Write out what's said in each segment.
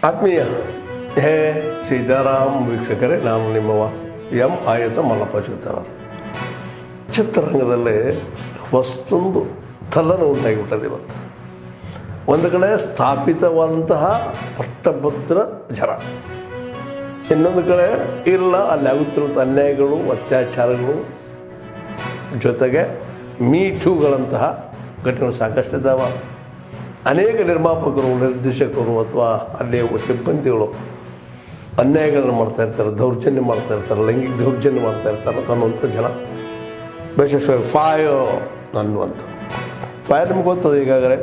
ಆತ್ಮೀಯ ಹೇ ಸೀತಾರಾಮ್ ವೀಕ್ಷಕರೇ ನಾನು ನಿಮ್ಮವ ಎಂ ಆಯುಧ ಮಲ್ಲಪ್ಪ ಶಿವತಾರ ಚಿತ್ರರಂಗದಲ್ಲಿ ಹೊಸದೊಂದು ತಲ್ಲನ ಉಂಟಾಗಿಬಿಟ್ಟದೆ ಇವತ್ತು ಒಂದು ಕಡೆ ಸ್ಥಾಪಿತವಾದಂತಹ ಪಟ್ಟಭದ್ರ ಜನ ಇನ್ನೊಂದು ಕಡೆ ಇಲ್ಲ ಅಲ್ಲಿ ಆಗುತ್ತಿರುವಂಥ ಅನ್ಯಾಯಗಳು ಅತ್ಯಾಚಾರಗಳು ಜೊತೆಗೆ ಮೀಠುಗಳಂತಹ ಘಟನೆಗಳು ಸಾಕಷ್ಟಿದ್ದಾವೆ ಅನೇಕ ನಿರ್ಮಾಪಕರು ನಿರ್ದೇಶಕರು ಅಥವಾ ಅಲ್ಲಿ ಸಿಬ್ಬಂದಿಗಳು ಅನ್ಯಾಯಗಳನ್ನ ಮಾಡ್ತಾ ಇರ್ತಾರೆ ದೌರ್ಜನ್ಯ ಮಾಡ್ತಾ ಇರ್ತಾರೆ ಲೈಂಗಿಕ ದೌರ್ಜನ್ಯ ಮಾಡ್ತಾ ಇರ್ತಾರೆ ಅನ್ನುವಂಥ ಜನ ವಿಶೇಷವಾಗಿ ಫಾಯರ್ ಅನ್ನುವಂಥ ಫೈರ್ ನಿಮ್ಗೆ ಗೊತ್ತದೆ ಈಗಾಗಲೇ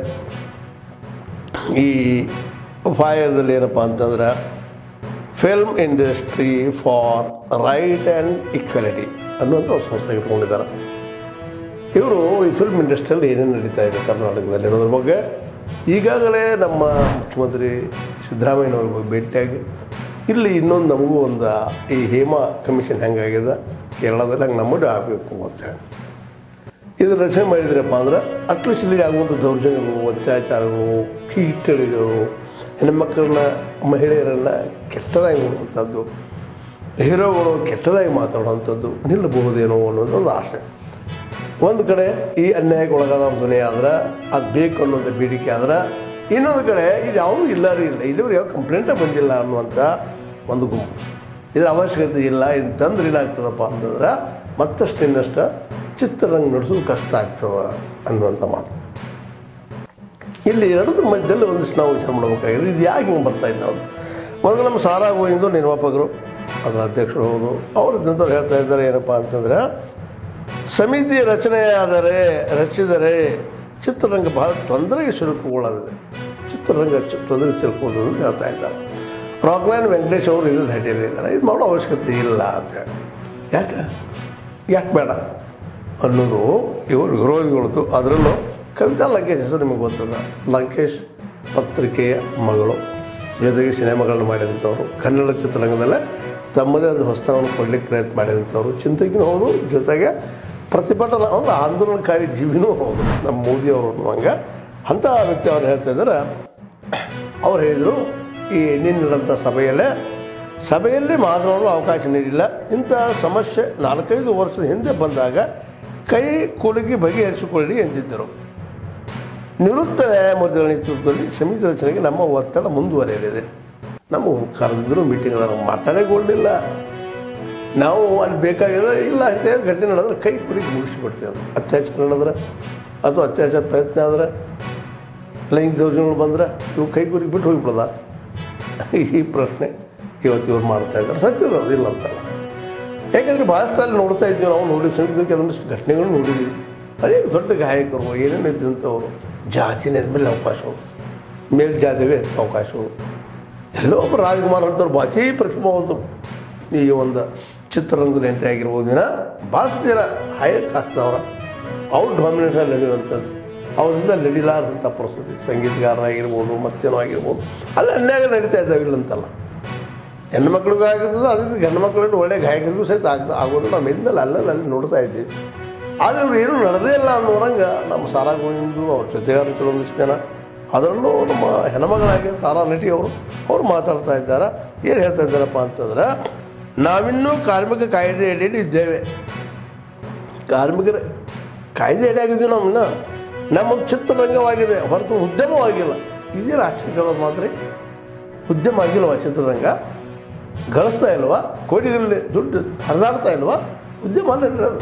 ಈ ಫಾಯರ್ದಲ್ಲಿ ಏನಪ್ಪ ಅಂತಂದ್ರೆ film industry for right and equality ಅನ್ನುವಂಥ ಒಂದು ಸಂಸ್ಥೆ ಇಟ್ಕೊಂಡಿದ್ದಾರೆ ಇವರು ಈ ಫಿಲ್ಮ್ ಇಂಡಸ್ಟ್ರಿಯಲ್ಲಿ ಏನೇನು ನಡೀತಾ ಇದೆ ಕರ್ನಾಟಕದಲ್ಲಿ ಅನ್ನೋದ್ರ ಬಗ್ಗೆ ಈಗಾಗಲೇ ನಮ್ಮ ಮುಖ್ಯಮಂತ್ರಿ ಸಿದ್ದರಾಮಯ್ಯನವ್ರಿಗೆ ಹೋಗಿ ಭೇಟಿಯಾಗಿ ಇಲ್ಲಿ ಇನ್ನೊಂದು ನಮಗೂ ಒಂದು ಈ ಹೇಮಾ ಕಮಿಷನ್ ಹೆಂಗಾಗಿದೆ ಕೇರಳದಲ್ಲಿ ಹಂಗೆ ನಮ್ಮದು ಆಗಬೇಕು ಅಂತೇಳಿ ಇದು ರಚನೆ ಮಾಡಿದ್ರಪ್ಪ ಅಂದ್ರೆ ಅಟ್ಲೀಸ್ಟ್ ಇಲ್ಲಿ ಆಗುವಂಥ ದೌರ್ಜನ್ಯಗಳು ಅತ್ಯಾಚಾರಗಳು ಕೀಟಳಿಗಳು ಹೆಣ್ಮಕ್ಳನ್ನ ಮಹಿಳೆಯರನ್ನು ಕೆಟ್ಟದಾಗಿ ನೋಡುವಂಥದ್ದು ಹೀರೋಗಳು ಕೆಟ್ಟದಾಗಿ ಮಾತಾಡುವಂಥದ್ದು ನಿಲ್ಲಬಹುದೇನೋ ಅನ್ನೋದು ಒಂದು ಆಸೆ ಒಂದು ಕಡೆ ಈ ಅನ್ಯಾಯಕ್ಕೆ ಒಳಗಾದವ್ರ ಧ್ವನಿ ಆದ್ರೆ ಅದು ಬೇಕು ಅನ್ನೋಂಥ ಬೇಡಿಕೆ ಆದ್ರೆ ಇನ್ನೊಂದು ಕಡೆ ಇದು ಯಾವುದೂ ಇಲ್ಲ ರೀ ಇಲ್ಲ ಇಲ್ಲಿವ್ರು ಯಾವ ಕಂಪ್ಲೇಂಟೇ ಬಂದಿಲ್ಲ ಅನ್ನುವಂಥ ಒಂದು ಗುಂಪು ಇದರ ಅವಶ್ಯಕತೆ ಇಲ್ಲ ಇದು ತಂದ್ರೆ ಏನಾಗ್ತದಪ್ಪ ಅಂತಂದ್ರೆ ಮತ್ತಷ್ಟು ಇನ್ನಷ್ಟು ಚಿತ್ರರಂಗ ನಡೆಸೋದು ಕಷ್ಟ ಆಗ್ತದೆ ಅನ್ನುವಂಥ ಮಾತು ಇಲ್ಲಿ ಎರಡದ್ರ ಮಧ್ಯದಲ್ಲಿ ಒಂದಿಷ್ಟು ನಾವು ವಿಚಾರ ಮಾಡಬೇಕಾಗಿದೆ ಇದು ಯಾಕೆ ಹಿಂಗೆ ಬರ್ತಾ ಇದ್ದಾವೆ ಮೊದಲು ನಮ್ಮ ಸಾರಾ ಗೋವಿಂದು ನಿರ್ಮಾಪಕರು ಅದರ ಅಧ್ಯಕ್ಷರು ಹೌದು ಅವರು ನಿಂತವ್ರು ಹೇಳ್ತಾ ಇದ್ದಾರೆ ಏನಪ್ಪ ಅಂತಂದ್ರೆ ಸಮಿತಿ ರಚನೆಯಾದರೆ ರಚಿದರೆ ಚಿತ್ರರಂಗ ಬಹಳ ತೊಂದರೆಗೆ ಸಿಲುಕುಕೊಳ್ಳೋದಿದೆ ಚಿತ್ರರಂಗ ಚಿ- ತೊಂದರೆಗೆ ಸಿಲುಕೊಳ್ಳೋದು ಅಂತ ಹೇಳ್ತಾ ಇದ್ದಾರೆ ರಾಕ್ಲೈನ್ ವೆಂಕಟೇಶ್ ಅವರು ಇದು ಧೈರ್ಯಲ್ಲಿದ್ದಾರೆ ಇದು ಮಾಡೋ ಅವಶ್ಯಕತೆ ಇಲ್ಲ ಅಂತೇಳಿ ಯಾಕೆ ಯಾಕೆ ಬೇಡ ಅನ್ನೋದು ಇವರು ವಿರೋಧಿಗಳದ್ದು ಅದರಲ್ಲೂ ಕವಿತಾ ಲಂಕೇಶ್ ಹೆಸರು ನಿಮಗೆ ಗೊತ್ತದ ಲಂಕೇಶ್ ಪತ್ರಿಕೆಯ ಮಗಳು ಜೊತೆಗೆ ಸಿನಿಮಾಗಳನ್ನ ಮಾಡಿದಂಥವ್ರು ಕನ್ನಡ ಚಿತ್ರರಂಗದಲ್ಲೇ ತಮ್ಮದೇ ಆದ ಹೊಸತನವನ್ನು ಕೊಡಲಿಕ್ಕೆ ಪ್ರಯತ್ನ ಮಾಡಿದಂಥವ್ರು ಚಿಂತಕಿನೂ ಹೌದು ಜೊತೆಗೆ ಪ್ರತಿಭಟನಾ ಅಂದ್ರೆ ಆಂದೋಲನಕಾರಿ ಜೀವಿನೂ ಹೌದು ನಮ್ಮ ಮೋದಿಯವರು ಅನ್ನುವಂಗೆ ಅಂಥ ವ್ಯಕ್ತಿ ಅವ್ರು ಹೇಳ್ತಾ ಇದ್ದಾರೆ ಅವ್ರು ಹೇಳಿದರು ಈ ನಿನ್ನೆ ನಡೆದಂಥ ಸಭೆಯಲ್ಲೇ ಸಭೆಯಲ್ಲಿ ಮಾತನಾಡಲು ಅವಕಾಶ ನೀಡಿಲ್ಲ ಇಂಥ ಸಮಸ್ಯೆ ನಾಲ್ಕೈದು ವರ್ಷದ ಹಿಂದೆ ಬಂದಾಗ ಕೈ ಕುಲುಗಿ ಬಗೆಹರಿಸಿಕೊಳ್ಳಿ ಎಂದಿದ್ದರು ನಿವೃತ್ತ ನ್ಯಾಯಮೂರ್ತಿಗಳ ನೇತೃತ್ವದಲ್ಲಿ ಸಮಿತಿ ರಚನೆಗೆ ನಮ್ಮ ಒತ್ತಡ ಮುಂದುವರೆಯಲಿದೆ ನಮ್ಮ ಕರೆದಿದ್ರು ಮೀಟಿಂಗ್ ಅದ ಮಾತಾಡೇಕೊಳ್ಳಿಲ್ಲ ನಾವು ಅಲ್ಲಿ ಬೇಕಾಗಿದೆ ಇಲ್ಲ ಅಂತ ಹೇಳಿ ಘಟನೆ ನಡೆದ್ರೆ ಕೈ ಕುಲಿಗೆ ಮುಗಿಸಿಬಿಡ್ತೀವಿ ಅದು ಅತ್ಯಾಚಾರ ನಡೆದ್ರೆ ಅಥವಾ ಅತ್ಯಾಚಾರ ಪ್ರಯತ್ನ ಆದ್ರೆ ಲೈಂಗಿಕ ದೌರ್ಜನ್ಯಗಳು ಬಂದ್ರೆ ಇವು ಕೈ ಕುರಿಗೆ ಬಿಟ್ಟು ಹೋಗ್ಬಿಡದ ಈ ಪ್ರಶ್ನೆ ಇವತ್ತು ಇವ್ರು ಮಾಡ್ತಾ ಇದ್ದಾರೆ ಸತ್ಯ ಅದು ಇಲ್ಲ ಅಂತಲ್ಲ ಯಾಕಂದರೆ ಭಾಳಷ್ಟು ಅಲ್ಲಿ ನೋಡ್ತಾ ಇದ್ದೀವಿ ನಾವು ನೋಡಿ ಸಂಗೀತ ಕೆಲವೊಂದಿಷ್ಟು ಘಟನೆಗಳು ನೋಡಿದ್ದೀವಿ ಅನೇಕ ದೊಡ್ಡ ಗಾಯಕರು ಏನೇನು ಇದ್ದಂಥವ್ರು ಜಾತಿನ ಮೇಲೆ ಅವಕಾಶಗಳು ಮೇಲ್ಜಾತಿಗೆ ಹೆಚ್ಚು ಅವಕಾಶಗಳು ಎಲ್ಲೋ ಒಬ್ಬರು ರಾಜ್ಕುಮಾರ್ ಅಂತವ್ರು ಭಾಷೆ ಪ್ರತಿಭಾವಂತರು ಈ ಒಂದು ಚಿತ್ರರಂಗದ ಎಂಟ್ರಿ ಆಗಿರ್ಬೋದು ವಿನ ಭಾಳಷ್ಟು ಜನ ಹೈಯರ್ ಕಾಸ್ಟ್ನವ್ರ ಅವ್ರು ಡಾಮಿನೇಷನ್ ನಡೆಯುವಂಥದ್ದು ಅವರಿಂದ ನಡಿಲಾರದಂಥ ಪರಿಸ್ಥಿತಿ ಸಂಗೀತಗಾರರಾಗಿರ್ಬೋದು ಮತ್ತೇನೋ ಆಗಿರ್ಬೋದು ಅಲ್ಲಿ ಅನ್ಯಾಯ ನಡೀತಾ ಇದ್ದಾವಿಲ್ಲ ಅಂತಲ್ಲ ಹೆಣ್ಮಕ್ಳಿಗೂ ಆಗಿರ್ತದೆ ಅದೇ ರೀತಿ ಗಂಡು ಮಕ್ಕಳಲ್ಲಿ ಒಳ್ಳೆ ಗಾಯಕರಿಗೂ ಸಹಿತ ಆಗ್ತಾ ಆಗೋದು ನಾವು ಇದ್ಮೇಲೆ ಅಲ್ಲಲ್ಲಿ ಅಲ್ಲಿ ನೋಡ್ತಾ ಇದ್ದೀವಿ ಆದರೆ ಇವ್ರು ಏನೂ ನಡೆದೇ ಇಲ್ಲ ಅನ್ನೋರಂಗೆ ನಮ್ಮ ಸಾರಾ ಗೋವಿಂದು ಅವ್ರ ಜೊತೆಗಾರ ಕೆಲವೊಂದಿಷ್ಟು ಜನ ಅದರಲ್ಲೂ ನಮ್ಮ ಹೆಣ್ಮಗಳಾಗಿ ತಾರಾ ನಟಿ ಅವರು ಅವರು ಮಾತಾಡ್ತಾ ಇದ್ದಾರೆ ಏನು ಹೇಳ್ತಾ ಇದ್ದಾರಪ್ಪ ಅಂತಂದ್ರೆ ನಾವಿನ್ನೂ ಕಾರ್ಮಿಕ ಕಾಯ್ದೆ ಅಡಿಯಲ್ಲಿ ಇದ್ದೇವೆ ಕಾರ್ಮಿಕರ ಕಾಯ್ದೆ ಅಡಿ ಆಗಿದ್ದೀವಿ ನಾವು ಇನ್ನು ನಮ್ಮ ಚಿತ್ರರಂಗವಾಗಿದೆ ಹೊರತು ಉದ್ಯಮವಾಗಿಲ್ಲ ಇದೇನು ಆಶ್ಚರ್ಯವಾದ ಮಾತ್ರ ಉದ್ಯಮ ಆಗಿಲ್ವ ಚಿತ್ರರಂಗ ಗಳಿಸ್ತಾ ಇಲ್ವಾ ಕೋಟಿಗಳಲ್ಲಿ ದುಡ್ಡು ಹರಿದಾಡ್ತಾ ಇಲ್ವಾ ಉದ್ಯಮ ಅಲ್ಲಿರೋದು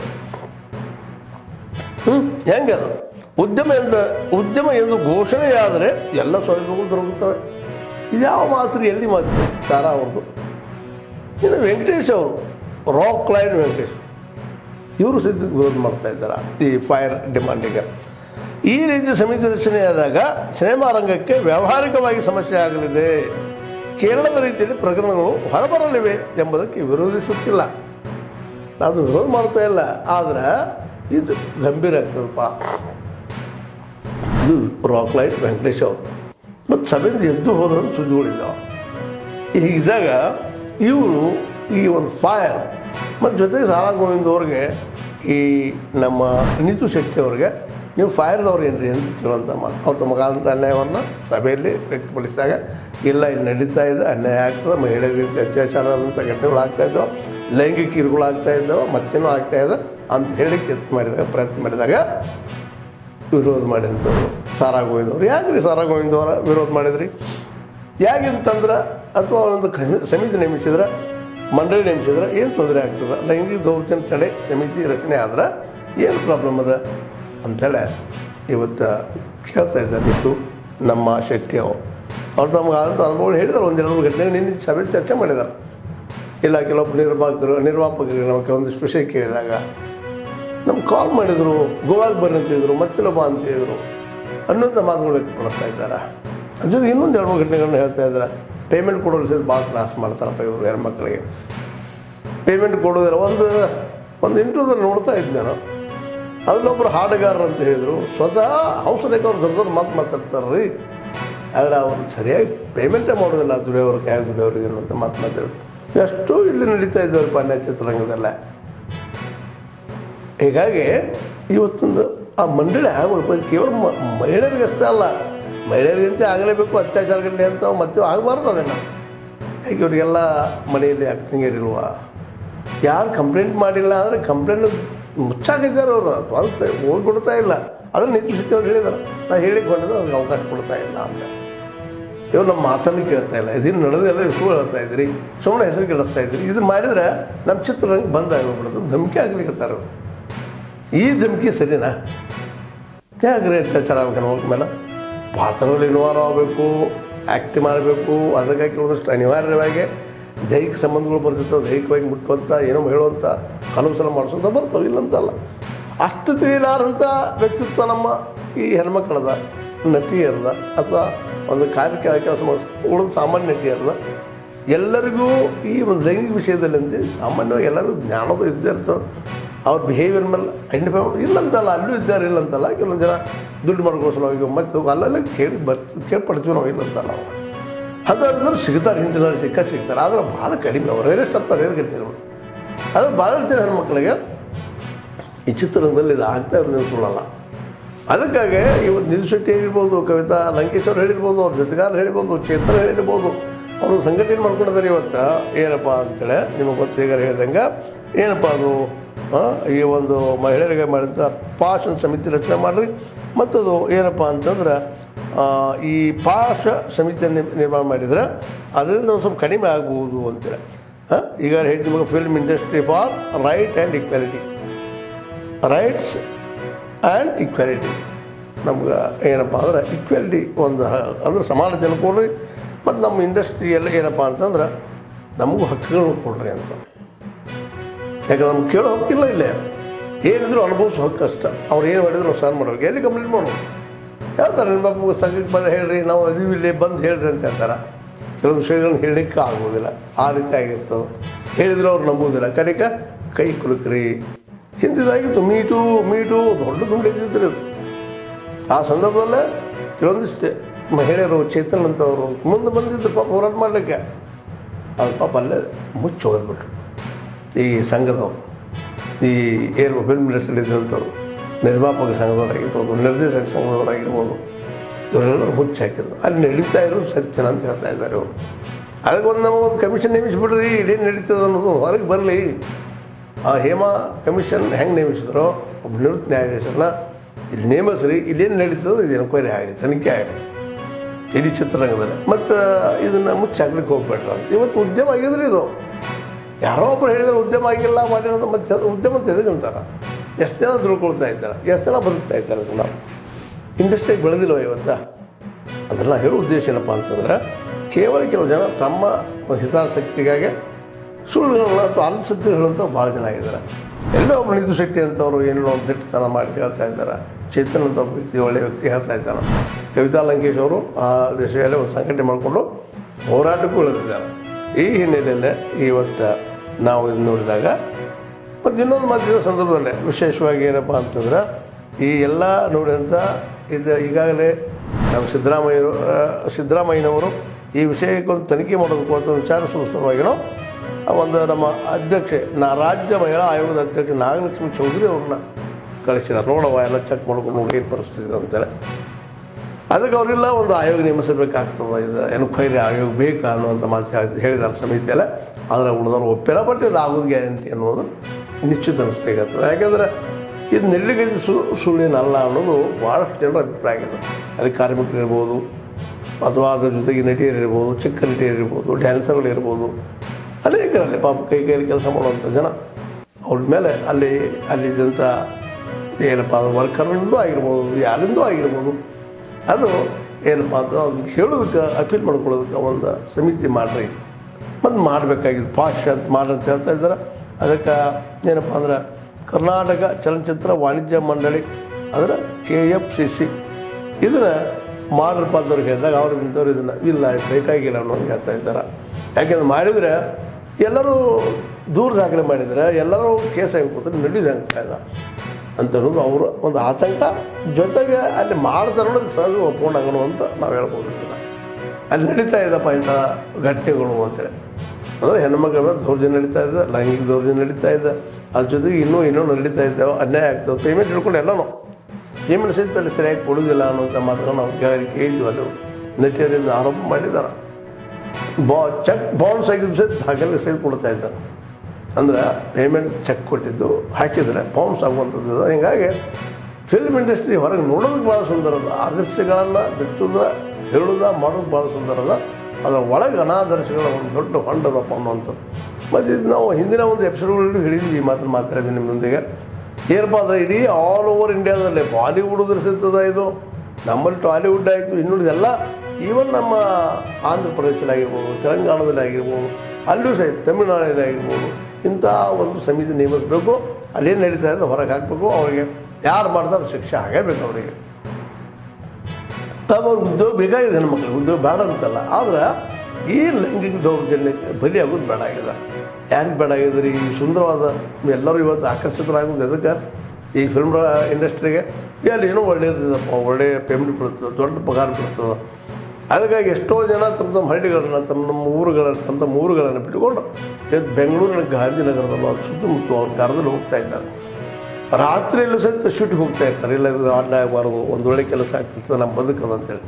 ಹ್ಞೂ ಹೆಂಗೆ ಅದು ಉದ್ಯಮ ಎಂದ ಉದ್ಯಮ ಎಂದು ಘೋಷಣೆಯಾದರೆ ಎಲ್ಲ ಸೌಲಭ್ಯಗಳು ದೊರಕುತ್ತವೆ ಇದ್ಯಾವ ಮಾತು ರೀ ಎಲ್ಲಿ ಮಾತು ತಾರಾ ಅವ್ರದ್ದು ಇನ್ನು ವೆಂಕಟೇಶ್ ಅವರು ರಾಕ್ ಲೈನ್ ವೆಂಕಟೇಶ್ ಇವರು ಸಹಿತ ವಿರೋಧ ಮಾಡ್ತಾ ಇದ್ದಾರೆ ಈ ಫೈರ್ ಡಿಮಾಂಡಿಗೆ ಈ ರೀತಿ ಸಮಿತಿ ರಚನೆಯಾದಾಗ ಸಿನಿಮಾ ರಂಗಕ್ಕೆ ವ್ಯಾವಹಾರಿಕವಾಗಿ ಸಮಸ್ಯೆ ಆಗಲಿದೆ ಕೇರಳದ ರೀತಿಯಲ್ಲಿ ಪ್ರಕರಣಗಳು ಹೊರಬರಲಿವೆ ಎಂಬುದಕ್ಕೆ ವಿರೋಧಿಸುತ್ತಿಲ್ಲ ನಾನು ವಿರೋಧ ಮಾಡ್ತಾ ಇಲ್ಲ ಆದರೆ ಇದು ಗಂಭೀರ ಆಗ್ತದಪ್ಪ ಇದು ರಾಕ್ ಲೈಟ್ ವೆಂಕಟೇಶ್ ಅವರು ಮತ್ತು ಸಭೆಯಿಂದ ಎದ್ದು ಹೋದ್ರು ಅಂತ ಸುದ್ದಿಗಳಿದ್ದಾವೆ ಹೀಗಿದ್ದಾಗ ಇವರು ಈ ಒಂದು ಫೈರ್ ಮತ್ತು ಜೊತೆಗೆ ಸಾರಾ ಗೋವಿಂದ್ ಅವ್ರಿಗೆ ಈ ನಮ್ಮ ನೀತು ಶೆಟ್ಟಿ ಅವ್ರಿಗೆ ನೀವು ಫೈರ್ದವ್ರು ಏನ್ರಿ ಅಂತ ಕೇಳುವಂಥ ಮಾತು ಅವ್ರು ತಮಗಾದಂಥ ಅನ್ಯಾಯವನ್ನು ಸಭೆಯಲ್ಲಿ ವ್ಯಕ್ತಪಡಿಸಿದಾಗ ಇಲ್ಲ ಇಲ್ಲಿ ನಡೀತಾ ಇದೆ ಅನ್ಯಾಯ ಆಗ್ತದೆ ಮಹಿಳೆಯರಿಗೆ ಅತ್ಯಾಚಾರ ಆದಂಥ ಘಟನೆಗಳು ಆಗ್ತಾ ಇದ್ದಾವೆ ಲೈಂಗಿಕ ಕಿರುಗಳು ಆಗ್ತಾ ಇದ್ದಾವೆ ಮತ್ತೇನೋ ಆಗ್ತಾ ಇದೆ ಅಂತ ಹೇಳಿ ಯತ್ನ ಮಾಡಿದಾಗ ಪ್ರಯತ್ನ ಮಾಡಿದಾಗ ವಿರೋಧ ಮಾಡಿದವರು ಸಾರಾ ಗೋವಿಂದವ್ರು ಯಾಕ್ರಿ ಸಾರಾ ಗೋವಿಂದವರ ವಿರೋಧ ಮಾಡಿದ್ರಿ ಯಾಕಿಂತಂದ್ರೆ ಅಥವಾ ಒಂದು ಕಮಿ- ಸಮಿತಿ ನೇಮಿಸಿದ್ರೆ ಮಂಡಳಿ ನೇಮಿಸಿದ್ರೆ ಏನು ತೊಂದರೆ ಆಗ್ತದೆ ಲೈಂಗಿಕ ದೌರ್ಜನ್ಯ ತಡೆ ಸಮಿತಿ ರಚನೆ ಆದ್ರೆ ಏನು ಪ್ರಾಬ್ಲಮ್ ಅದ ಅಂಥೇಳಿ ಇವತ್ತು ಕೇಳ್ತಾ ಇದ್ದಾರೆ ಇತ್ತು ನಮ್ಮ ಶೆಟ್ಟಿ ಅವರು ಅವ್ರು ತಮ್ಗೆ ಆದಂಥ ಅನುಭವಗಳು ಹೇಳಿದ್ದಾರೆ ಒಂದೆರಡು ಘಟನೆ ನಿನ್ನೆ ಸಭೆ ಚರ್ಚೆ ಮಾಡಿದ್ದಾರೆ ಇಲ್ಲ ಕೆಲವೊಬ್ಬರು ನಿರ್ಮಾಪಕರು ನಿರ್ಮಾಪಕರಿಗೆ ನಾವು ಕೆಲವೊಂದಿಷ್ಟು ವಿಷಯ ಕೇಳಿದಾಗ ನಮ್ಗೆ ಕಾಲ್ ಮಾಡಿದರು ಗೋವಾಗೆ ಬರ್ರಿ ಅಂತಿದ್ರು ಮತ್ತೆಲ್ಲ ಬಾ ಅಂತ ಹೇಳಿದರು ಅನ್ನೋಂಥ ಮಾತುಗಳು ವ್ಯಕ್ತಪಡಿಸ್ತಾ ಇದ್ದಾರೆ ಅದ್ರ ಜೊತೆ ಇನ್ನೊಂದು ಎರಡು ಮೂರು ಘಟನೆಗಳನ್ನ ಹೇಳ್ತಾ ಇದ್ದಾರೆ ಪೇಮೆಂಟ್ ಕೊಡೋರು ಸಹಿತ ಭಾಳ ತ್ರಾಸ ಮಾಡ್ತಾರಪ್ಪ ಇವರು ಹೆಣ್ಮಕ್ಳಿಗೆ ಪೇಮೆಂಟ್ ಕೊಡೋದಿಲ್ಲ ಒಂದು ಒಂದು ಇಂಟರ್ವ್ಯೂದಲ್ಲಿ ನೋಡ್ತಾ ಇದ್ದೆ ನಾನು ಅದ್ರಲ್ಲೊಬ್ಬರು ಹಾಡುಗಾರರು ಅಂತ ಹೇಳಿದರು ಸ್ವತಃ ಹೌಸಲೇಖ ಅವ್ರು ದೊಡ್ಡ ದೊಡ್ಡ ಮಾತು ಮಾತಾಡ್ತಾರೆ ರೀ ಆದರೆ ಅವರು ಸರಿಯಾಗಿ ಪೇಮೆಂಟೇ ಮಾಡೋದಿಲ್ಲ ದುಡಿಯೋರು ಕೈ ದುಡಿಯೋರಿಗೆ ಅನ್ನೋಂಥ ಮಾತು ಮಾತಾಡೋದು ಎಷ್ಟು ಇಲ್ಲಿ ನಡೀತಾ ಇದ್ದಾರೆ ಪಾನ್ಯ ಚಿತ್ರರಂಗದಲ್ಲ ಹೀಗಾಗಿ ಇವತ್ತೊಂದು ಆ ಮಂಡಳಿ ಆಗಬೇಕು ಕೇವಲ ಮ- ಮಹಿಳೆಯರಿಗೆ ಅಷ್ಟೇ ಅಲ್ಲ ಮಹಿಳೆಯರಿಗಂತ ಆಗಲೇಬೇಕು ಅತ್ಯಾಚಾರ ಗಂಟೆ ಅಂತ ಮತ್ತೆ ಆಗಬಾರ್ದು ಅವೆಲ್ಲ ಯಾಕೆ ಇವರಿಗೆಲ್ಲ ಮನೆಯಲ್ಲಿ ಅಕ್ಕ ತಂಗಿಯರಿಲ್ವಾ ಯಾರು ಕಂಪ್ಲೇಂಟ್ ಮಾಡಿಲ್ಲ ಅಂದರೆ ಕಂಪ್ಲೇಂಟ್ ಮುಚ್ಚಾಕಿದ್ದಾರೆ ಅವರು ಹೊರತು ಹೋಗ್ಬಿಡ್ತಾ ಇಲ್ಲ ಅದನ್ನು ನಿಂತು ಸಿಕ್ಕಿ ಅವ್ರು ಹೇಳಿದ್ದಾರೆ ನಾ ಹೇಳಿಕ್ಕೆ ಹೊಂದಿದ್ರೆ ಅವ್ರಿಗೆ ಅವಕಾಶ ಕೊಡ್ತಾ ಇಲ್ಲ ಅಂತ ಇವ್ರು ನಮ್ಮ ಮಾತನ್ನು ಕೇಳ್ತಾ ಇಲ್ಲ ಇದನ್ನು ನಡೆದೆಲ್ಲ ಸುಳ್ಳು ಹೇಳ್ತಾ ಇದ್ರಿ ಸುಮ್ಮನೆ ಹೆಸರು ಕೆಡಿಸ್ತಾ ಇದ್ರಿ ಇದನ್ನು ಮಾಡಿದ್ರೆ ನಮ್ಮ ಚಿತ್ರರಂಗ ಬಂದ್ ಆಗೋಗ್ಬಿಡೋದು ಧಮಕಿ ಆಗ್ಲಿಕ್ಕತ್ತಾರ ಅವ್ರು. ಈ ಧಮಕಿ ಸರಿನಾ ಯಾಕ್ರಿ ಅತ್ಯಾಚಾರ ಆಗ್ಬೇಕು ಹೋದ ಮೇಲೆ ಪಾತ್ರದಲ್ಲಿ ಇನ್ವಾಲ್ವ್ ಆಗಬೇಕು ಆ್ಯಕ್ಟ್ ಮಾಡಬೇಕು ಅದಕ್ಕೆ ಕೆಲವೊಂದಷ್ಟು ಅನಿವಾರ್ಯವಾಗಿ ದೈಹಿಕ ಸಂಬಂಧಗಳು ಬರ್ತಿರ್ತವೆ ದೈಹಿಕವಾಗಿ ಮುಟ್ಟುವಂಥ ಏನೋ ಹೇಳುವಂಥ ಹಲವು ಸಲ ಮಾಡಿಸುವಂಥ ಬರ್ತವೆ ಇಲ್ಲಂತಲ್ಲ ಅಷ್ಟು ತಿಳಿಲಾರಂಥ ವ್ಯಕ್ತಿತ್ವ ನಮ್ಮ ಈ ಹೆಣ್ಮಕ್ಳದ ನಟಿಯರದ ಅಥವಾ ಒಂದು ಕಾರ್ಯ ಕೆಲಸ ಮಾಡಿಸ್ ಉಳಿದ ಸಾಮಾನ್ಯ ನಟಿಯರದ ಎಲ್ಲರಿಗೂ ಈ ಒಂದು ಲೈಂಗಿಕ ವಿಷಯದಲ್ಲಿ ಅಂತ ಸಾಮಾನ್ಯವಾಗಿ ಎಲ್ಲರೂ ಜ್ಞಾನದ ಇದ್ದೇ ಇರ್ತದೆ ಅವ್ರ ಬಿಹೇವಿಯರ್ ಮೇಲೆ ಐಡೆಂಟಿಫೈ ಇಲ್ಲಂತಲ್ಲ ಅಲ್ಲೂ ಇದ್ದಾರೆ ಇಲ್ಲಂತಲ್ಲ ಕೆಲವೊಂದು ಜನ ದುಡ್ಡು ಮಾಡ್ಕೋಸಲು ಈಗ ಮತ್ತೆ ಅಲ್ಲೆಲ್ಲ ಕೇಳಿ ಬರ್ತೀವಿ ಕೇಳ್ಪಡ್ತೀವಿ ನಾವು ಇಲ್ಲಂತಲ್ಲ ಅವ್ರು ಅದಾದ್ರೆ ಸಿಗ್ತಾರೆ ಹಿಂದಿನ ಸಿಕ್ಕ ಸಿಗ್ತಾರೆ ಆದರೆ ಭಾಳ ಕಡಿಮೆ ಅವ್ರು ರೇರೆಸ್ಟ್ ಆಗ್ತಾರೆ ರೇರ್ ಘಟನೆಗಳು ಆದರೆ ಭಾಳ ಜನ ಹೆಣ್ಮಕ್ಳಿಗೆ ಈ ಚಿತ್ರರಂಗದಲ್ಲಿ ಇದು ಆಗ್ತಾ ಇರೋದು ಸುಳ್ಳಲ್ಲ ಅದಕ್ಕಾಗಿ ಇವತ್ತು ನಿಧಿ ಶೆಟ್ಟಿ ಹೇಳಿರ್ಬೋದು ಕವಿತಾ ಲಂಕೇಶ್ ಅವ್ರು ಹೇಳಿರ್ಬೋದು ಅವ್ರ ಜೊತೆಗಾರರು ಹೇಳಿರ್ಬೋದು ಚೇತನ ಹೇಳಿರ್ಬೋದು ಅವರು ಸಂಘಟನೆ ಮಾಡ್ಕೊಂಡಿದ್ದಾರೆ ಇವತ್ತು ಏನಪ್ಪ ಅಂತೇಳಿ ನಿಮಗೆ ಗೊತ್ತು ಈಗ ಹೇಳಿದಂಗೆ ಏನಪ್ಪ ಅದು ಆ, ಈ ಒಂದು ಮಹಿಳೆಯರಿಗೆ ಮಾಡಿದಂಥ ಪಾಶನ್ ಸಮಿತಿ ರಚನೆ ಮಾಡಿರಿ ಮತ್ತದು ಏನಪ್ಪ ಅಂತಂದ್ರೆ ಆ, ಈ ಪಾಶ ಸಮಿತಿಯನ್ನು ನಿರ್- ನಿರ್ಮಾಣ ಮಾಡಿದರೆ ಅದರಿಂದ ಒಂದು ಸ್ವಲ್ಪ ಕಡಿಮೆ ಆಗ್ಬೋದು ಅಂತೇಳಿ ಹಾಂ ಈಗ ಹೇಳಿ ನಿಮಗೆ film industry for right and equality rights and equality ನಮ್ಗೆ ಏನಪ್ಪ ಅಂದ್ರೆ ಈಕ್ವಾಲಿಟಿ ಒಂದು ಹ- ಅಂದ್ರೆ ಸಮಾನತೆಯನ್ನು ಕೊಡ್ರಿ ಮತ್ತು ನಮ್ಮ ಇಂಡಸ್ಟ್ರಿಯಲ್ಲಿ ಏನಪ್ಪ ಅಂತಂದ್ರೆ ನಮಗೂ ಹಕ್ಕುಗಳನ್ನು ಕೊಡ್ರಿ ಅಂತ ಯಾಕಂದ್ರೆ ನಮ್ಗೆ ಕೇಳೋ ಹಕ್ಕಿಲ್ಲ ಇಲ್ಲೇ ಏನಿದ್ರು ಅನುಭವಿಸೋ ಹಕ್ಕು ಅಷ್ಟ ಅವ್ರು ಏನು ಮಾಡಿದ್ರು ನಾವು ಸಹನ ಮಾಡ್ಬೇಕು ಎಲ್ಲಿ ಕಂಪ್ಲೇಂಟ್ ಮಾಡೋದು ಹೇಳ್ತಾರೆ ನಿಮ್ಮ ಮಗು ಸಂಘಕ್ಕೆ ಬಂದು ಹೇಳ್ರಿ ನಾವು ಅದೀವಿ ಇಲ್ಲಿ ಬಂದು ಹೇಳ್ರಿ ಅಂತ ಹೇಳ್ತಾರೆ ಕೆಲವೊಂದು ವಿಷಯಗಳನ್ನ ಹೇಳಲಿಕ್ಕೆ ಆಗೋದಿಲ್ಲ ಆ ರೀತಿ ಆಗಿರ್ತದೆ ಹೇಳಿದ್ರು ಅವ್ರು ನಂಬೋದಿಲ್ಲ ಕಡೆಕ ಕೈ ಕುಲುಕ್ರಿ ಹಿಂದಿದಾಗಿತ್ತು ಮೀಟು ಮೀಟು ದೊಡ್ಡ ದುಂಡು ಇದ್ದಿದ್ರು ಅದು. ಆ ಸಂದರ್ಭದಲ್ಲೇ ಕೆಲವೊಂದಿಷ್ಟು ಮಹಿಳೆಯರು ಚೇತನ್ ಅಂತವರು ಮುಂದೆ ಬಂದಿದ್ರು ಪಾಪ ಹೋರಾಟ ಮಾಡಲಿಕ್ಕೆ ಅದು ಪಾಪ ಅಲ್ಲೇ ಮುಚ್ಚಿ ಹೋದ್ಬಿಟ್ರು ಈ ಸಂಘದವರು ಈ ಏನು ಫಿಲ್ಮ್ ಇಂಡಸ್ಟ್ರಿಯಲ್ಲಿ ಇದ್ದಂಥವ್ರು ನಿರ್ಮಾಪಕ ಸಂಘದವರಾಗಿರ್ಬೋದು ನಿರ್ದೇಶಕ ಸಂಘದವರಾಗಿರ್ಬೋದು ಇವರೆಲ್ಲರೂ ಮುಚ್ಚಿ ಹಾಕಿದ್ರು ಅಲ್ಲಿ ನಡೀತಾ ಇರೋದು ಸತ್ಯನ ಅಂತ ಹೇಳ್ತಾ ಇದ್ದಾರೆ ಇವರು ಅದಕ್ಕೆ ಒಂದು ನಮಗೆ ಒಂದು ಕಮಿಷನ್ ನೇಮಿಸ್ಬಿಡ್ರಿ ಇದೇನು ನಡೀತದೆ ಅನ್ನೋದು ಹೊರಗೆ ಬರಲಿ ಆ ಹೇಮಾ ಕಮಿಷನ್ ಹೆಂಗೆ ನೇಮಿಸಿದ್ರೋ ಒಬ್ಬ ನಿವೃತ್ತ ನ್ಯಾಯಾಧೀಶರನ್ನ ಇಲ್ಲಿ ನೇಮಿಸ್ರಿ ಇಲ್ಲೇನು ನಡೀತದೋ ಇದು ಎನ್ಕ್ವೈರಿ ಆಗಲಿ ತನಿಖೆ ಆಗಲಿ ಇಡೀ ಚಿತ್ರರಂಗದಲ್ಲಿ ಮತ್ತು ಇದನ್ನು ಮುಚ್ಚಾಕ್ಲಿಕ್ಕೆ ಹೋಗ್ಬೇಡ್ರಿ ಅಂತ ಇವತ್ತು ಉದ್ಯಮ ಆಗಿದ್ರಿ ಇದು ಯಾರೋ ಒಬ್ರು ಹೇಳಿದ್ರೆ ಉದ್ಯಮ ಆಗಿಲ್ಲ ಮಾಡಿರೋದು ಮತ್ತೆ ಉದ್ಯಮ ತೆಗೆದಂತಾರ ಎಷ್ಟು ಜನ ತಿಳ್ಕೊಳ್ತಾ ಇದ್ದಾರೆ ಎಷ್ಟು ಜನ ಬದುಕ್ತಾ ಇದ್ದಾರೆ ಅದನ್ನು ಇಂಡಸ್ಟ್ರಿಗೆ ಬೆಳೆದಿಲ್ವ ಇವತ್ತು ಅದನ್ನು ಹೇಳೋ ಉದ್ದೇಶ ಏನಪ್ಪ ಅಂತಂದ್ರೆ ಕೇವಲ ಕೆಲವು ಜನ ತಮ್ಮ ಒಂದು ಹಿತಾಸಕ್ತಿಗಾಗಿ ಸುಳ್ಳುಗಳನ್ನ ಅಥವಾ ಅರ್ಧ ಸತ್ಯ ಹೇಳುವಂಥ ಭಾಳ ಜನ ಆಗಿದ್ದಾರೆ ಎಲ್ಲೋ ಒಬ್ಬರು ನಿಧು ಶೆಟ್ಟಿ ಅಂತವರು ಏನೋ ಒಂದು ದಿಟ್ಟತನ ಮಾಡಿ ಹೇಳ್ತಾ ಇದ್ದಾರೆ ಚೇತನ್ ಅಂತ ಒಬ್ಬ ವ್ಯಕ್ತಿ ಒಳ್ಳೆಯ ವ್ಯಕ್ತಿ ಹೇಳ್ತಾ ಇದ್ದಾನೆ ಕವಿತಾ ಲಂಕೇಶ್ ಅವರು ಆ ದೇಶದಲ್ಲಿ ಒಂದು ಸಂಘಟನೆ ಮಾಡಿಕೊಂಡು ಹೋರಾಟಕ್ಕೂ ಇಳಿದಿದ್ದಾರೆ ಈ ಹಿನ್ನೆಲೆಯಲ್ಲೇ ಇವತ್ತು ನಾವು ಇದು ನೋಡಿದಾಗ ಮತ್ತು ಇನ್ನೊಂದು ಮಾತಿನ ಸಂದರ್ಭದಲ್ಲೇ ವಿಶೇಷವಾಗಿ ಏನಪ್ಪ ಅಂತಂದ್ರೆ ಈ ಎಲ್ಲ ನೋಡಿದಂಥ ಇದು ಈಗಾಗಲೇ ನಮ್ಮ ಸಿದ್ದರಾಮಯ್ಯರು ಆ, ಸಿದ್ದರಾಮಯ್ಯನವರು ಈ ವಿಷಯಕ್ಕೊಂದು ತನಿಖೆ ಮಾಡೋದಕ್ಕೂ ಅಥವಾ ವಿಚಾರಿಸುವ ಸಲುವಾಗಿನೋ ಆ ಒಂದು ನಮ್ಮ ಅಧ್ಯಕ್ಷೆ ನಾ ರಾಜ್ಯ ಮಹಿಳಾ ಆಯೋಗದ ಅಧ್ಯಕ್ಷೆ ನಾಗಲಕ್ಷ್ಮಿ ಚೌಧರಿ ಅವ್ರನ್ನ ಕಳಿಸಿದಾರೆ ನೋಡವ ಎಲ್ಲ ಚೆಕ್ ಮಾಡ್ಕೊಂಡು ನೋಡಿ ಏನು ಪರಿಸ್ಥಿತಿ ಅಂತೇಳಿ ಅದಕ್ಕೆ ಅವರೆಲ್ಲ ಒಂದು ಆಯೋಗ ನೇಮಿಸಬೇಕಾಗ್ತದೆ ಇದು ಎನ್ಕ್ವೈರಿ ಆಯೋಗ ಬೇಕಾ ಅನ್ನುವಂಥ ಮಾತು ಹೇಳಿ- ಹೇಳಿದ್ದಾರೆ ಸಮಿತಿಯಲ್ಲ ಆದರೆ ಉಳಿದವರು ಒಪ್ಪಿಲ್ಲ ಬಟ್ ಇದು ಆಗೋದು ಗ್ಯಾರಂಟಿ ಅನ್ನೋದು ನಿಶ್ಚಿತ ಅನಿಸ್ಬೇಕಾಗ್ತದೆ ಯಾಕೆಂದರೆ ಇದು ನೆಲ್ಲಿಗದಿ ಸು ಸುಳ್ಳಿನಲ್ಲ ಅನ್ನೋದು ಭಾಳಷ್ಟು ಜನರ ಅಭಿಪ್ರಾಯ ಆಗಿದೆ ಅದಕ್ಕೆ ಕಾರ್ಮಿಕರಿರ್ಬೋದು ಅಥವಾ ಅದ್ರ ಜೊತೆಗೆ ನಟಿಯರಿರ್ಬೋದು ಚಿಕ್ಕ ನಟಿಯರಿರ್ಬೋದು ಡ್ಯಾನ್ಸರ್ಗಳಿರ್ಬೋದು ಅನೇಕರಲ್ಲಿ ಪಾಪ ಕೈ ಕೈಯಲ್ಲಿ ಕೆಲಸ ಮಾಡುವಂಥ ಜನ ಅವ್ರ ಮೇಲೆ ಅಲ್ಲಿ ಅಲ್ಲಿ ಜಂತ ಏನಪ್ಪ ಅಂದ್ರೆ ವರ್ಕರ್ನಿಂದೂ ಆಗಿರ್ಬೋದು ಯಾರಿಂದೂ ಆಗಿರ್ಬೋದು ಅದು ಏನಪ್ಪ ಅಂತ ಅದನ್ನ ಕೇಳೋದಕ್ಕೆ ಅಪೀಲ್ ಮಾಡ್ಕೊಳ್ಳೋದಕ್ಕೆ ಒಂದು ಸಮಿತಿ ಮಾಡಿರಿ ಮತ್ತು ಮಾಡಬೇಕಾಗಿದ್ದು ಪಾಶ್ ಅಂತ ಮಾಡ್ರಿ ಅಂತ ಹೇಳ್ತಾ ಇದ್ದಾರೆ ಅದಕ್ಕೆ ಏನಪ್ಪ ಅಂದ್ರೆ ಕರ್ನಾಟಕ ಚಲನಚಿತ್ರ ವಾಣಿಜ್ಯ ಮಂಡಳಿ ಅಂದ್ರೆ ಕೆ ಎಫ್ ಸಿ ಸಿ ಇದನ್ನು ಮಾಡ್ರಪ್ಪ ಅಂತವ್ರಿಗೆ ಹೇಳಿದಾಗ ಅವ್ರು ಇಂಥವ್ರು ಇದನ್ನು ಇಲ್ಲ ಇದು ಬೇಕಾಗಿಲ್ಲ ಅನ್ನೋದು ಹೇಳ್ತಾ ಇದ್ದಾರೆ ಯಾಕೆಂದ್ರೆ ಮಾಡಿದರೆ ಎಲ್ಲರೂ ದೂರ ದಾಖಲೆ ಮಾಡಿದರೆ ಎಲ್ಲರೂ ಕೇಸ್ ಹೆಂಗೆ ಕೂತ್ರೆ ನಡೆದು ಹೆಂಗೆ ಕಾಯ್ದ ಅಂತ ಅನ್ನೋದು ಅವರು ಒಂದು ಆತಂಕ ಜೊತೆಗೆ ಅಲ್ಲಿ ಮಾಡ್ತಾರೆ ಅನ್ನೋದು ಸಹಜ ಒಪ್ಕೊಂಡಾಗನು ಅಂತ ನಾವು ಹೇಳ್ಬೋದು ಇದನ್ನ ಅಲ್ಲಿ ನಡೀತಾ ಇದ್ದಪ್ಪ ಇಂಥ ಘಟನೆಗಳು ಅಂತೇಳಿ ಅಂದರೆ ಹೆಣ್ಮಕ್ಳ ಮೇಲೆ ದೌರ್ಜನ್ಯ ನಡೀತಾ ಇದೆ ಲೈಂಗಿಕ ದೌರ್ಜನ್ಯ ನಡೀತಾ ಇದೆ ಅದ್ರ ಜೊತೆಗೆ ಇನ್ನೂ ಇನ್ನೂ ನಡೀತಾ ಇದ್ದಾವೆ ಅನ್ಯಾಯ ಆಗ್ತದೆ ಪೇಮೆಂಟ್ ಹಿಡ್ಕೊಂಡು ಎಲ್ಲನೂ ಪೇಮೆಂಟ್ ಸಹಿತ ಅಲ್ಲಿ ಸರಿಯಾಗಿ ಕೊಡೋದಿಲ್ಲ ಅನ್ನೋಂಥ ಮಾತನ್ನು ನಾವು ಕೇಳಿ ಕೇಳಿದ್ವಿ ಅಲ್ಲಿ ನಟಿಯರಿಂದ ಆರೋಪ ಮಾಡಿದ್ದಾರೆ ಬಾ ಚೆಕ್ ಬೌನ್ಸ್ ಆಗಿದ್ದು ಸಹಿತ ದಾಖಲೆ ಸಹಿತ ಕೊಡ್ತಾ ಇದ್ದಾರೆ ಅಂದ್ರೆ ಪೇಮೆಂಟ್ ಚೆಕ್ ಕೊಟ್ಟಿದ್ದು ಹಾಕಿದರೆ ಬೌನ್ಸ್ ಆಗುವಂಥದ್ದು ಇದೆ. ಹೀಗಾಗಿ ಫಿಲ್ಮ್ ಇಂಡಸ್ಟ್ರಿ ಹೊರಗೆ ನೋಡೋದಕ್ಕೆ ಭಾಳ ಸುಂದರ ಅದ ಆದರ್ಶಗಳನ್ನು ಬಿಚ್ಚುದ ಹೇಳೋದ ಮಾಡೋದು ಭಾಳ ಸುಂದರ ಅದ ಅದರ ಒಳಗೆ ಅನಾದರ್ಶಗಳ ಒಂದು ದೊಡ್ಡ ಹೊಂಡದಪ್ಪ ಅನ್ನುವಂಥದ್ದು ಮತ್ತು ಇದು ನಾವು ಹಿಂದಿನ ಒಂದು ಎಪಿಸೋಡ್ಗಳಲ್ಲಿ ಹೇಳಿದ್ವಿ ಈ ಮಾತನ್ನು ಮಾತಾಡಿದ್ವಿ ನಿಮ್ಮೊಂದಿಗೆ ಏನಪ್ಪ ಅಂದರೆ ಇಡೀ ಆಲ್ ಓವರ್ ಇಂಡಿಯಾದಲ್ಲಿ ಬಾಲಿವುಡ್ ದರ್ಶಿಸ್ತದ ಇದು ನಮ್ಮಲ್ಲಿ ಟಾಲಿವುಡ್ ಆಯಿತು ಇನ್ನುಳಿದೆಲ್ಲ ಈವನ್ ನಮ್ಮ ಆಂಧ್ರ ಪ್ರದೇಶದಲ್ಲಿ ಆಗಿರ್ಬೋದು ತೆಲಂಗಾಣದಲ್ಲಿ ಆಗಿರ್ಬೋದು ಅಲ್ಲೂ ಸಹಿತ ತಮಿಳುನಾಡಲ್ಲಿ ಆಗಿರ್ಬೋದು ಇಂಥ ಒಂದು ಸಮಿತಿ ನೇಮಿಸಬೇಕು ಅಲ್ಲೇನು ನಡೀತಾ ಇದೆ ಹೊರಗೆ ಹಾಕಬೇಕು ಅವರಿಗೆ ಯಾರು ಮಾಡ್ತಾರೆ ಶಿಕ್ಷೆ ಆಗಬೇಕು ಅವರಿಗೆ ತಾವು ಅವ್ರಿಗೆ ಉದ್ಯೋಗ ಬೇಕಾಗಿದೆ ಹೆಣ್ಮಕ್ಳಿಗೆ ಉದ್ಯೋಗ ಬೇಡ ಅಂತಲ್ಲ ಆದ್ರೆ ಈ ಲೈಂಗಿಕ ದೌರ್ಜನ್ಯಕ್ಕೆ ಬಲಿಯಾಗೋದು ಬೇಡ ಆಗಿದೆ ಯಾರಿಗೆ ಬೇಡ ಆಗಿದೆ ರೀ ಈ ಸುಂದರವಾದ ಎಲ್ಲರೂ ಇವತ್ತು ಆಕರ್ಷಿತರಾಗೋದು ಎದಕ್ಕೆ ಈ ಫಿಲ್ಮ್ ಇಂಡಸ್ಟ್ರಿಗೆ ಅಲ್ಲಿ ಏನೋ ಒಳ್ಳೇದಿದಪ್ಪ ಒಳ್ಳೆಯ ಪೇಮೆಂಟ್ ಬೀಳ್ತದೆ ದೊಡ್ಡ ಪಗಾರ ಬೀಳ್ತದೆ ಅದಕ್ಕಾಗಿ ಎಷ್ಟೋ ಜನ ತಮ್ಮ ತಮ್ಮ ಹಳ್ಳಿಗಳನ್ನು ತಮ್ಮ ನಮ್ಮ ಊರುಗಳನ್ನು ತಮ್ಮ ತಮ್ಮ ಊರುಗಳನ್ನು ಬಿಟ್ಟುಕೊಂಡು ಇವತ್ತು ಬೆಂಗಳೂರಿನ ಗಾಂಧಿನಗರದಲ್ಲೂ ಅದು ಸುತ್ತಮುತ್ತ ಅವ್ರ ಕಾರದಲ್ಲಿ ಹೋಗ್ತಾ ಇದ್ದಾರೆ ರಾತ್ರಿಯಲ್ಲೂ ಸಹಿತ ಶೂಟಿಗೆ ಹೋಗ್ತಾ ಇರ್ತಾರೆ ಇಲ್ಲ ಇದು ಅಡ್ಡ ಆಗಬಾರ್ದು ಒಂದು ಒಳ್ಳೆ ಕೆಲಸ ಆಗ್ತಿರ್ತದೆ ನಮ್ಮ ಬದುಕದು ಅಂತೇಳಿ